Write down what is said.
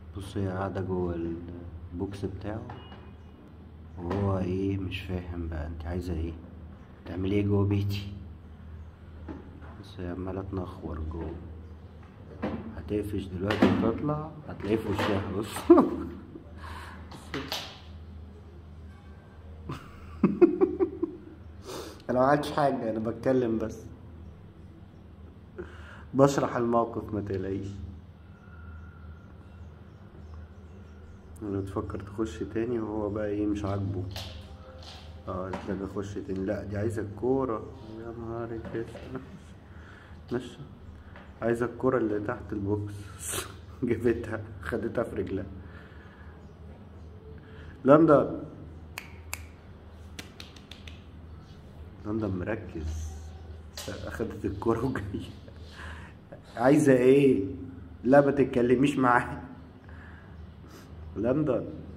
بص هي قاعدة جوه البوكس بتاعه وهو ايه مش فاهم بقى انت عايزة ايه تعملي ايه جوه بيتي بس هي عمالة تنخور جوه هتقفش دلوقتي وتطلع هتلاقيه في وشها بص انا ما عملتش حاجة انا بتكلم بس بشرح الموقف ما تقلقيش لو تفكر تخش تاني وهو بقى ايه مش عاجبه اه قالت لك اخش تاني لا دي عايزة الكورة يا نهار اسود ماشي عايزة الكورة اللي تحت البوكس جابتها خدتها في رجلها لندن لندن مركز اخدت الكورة وجاية عايزة ايه لا ما تتكلميش معايا لندن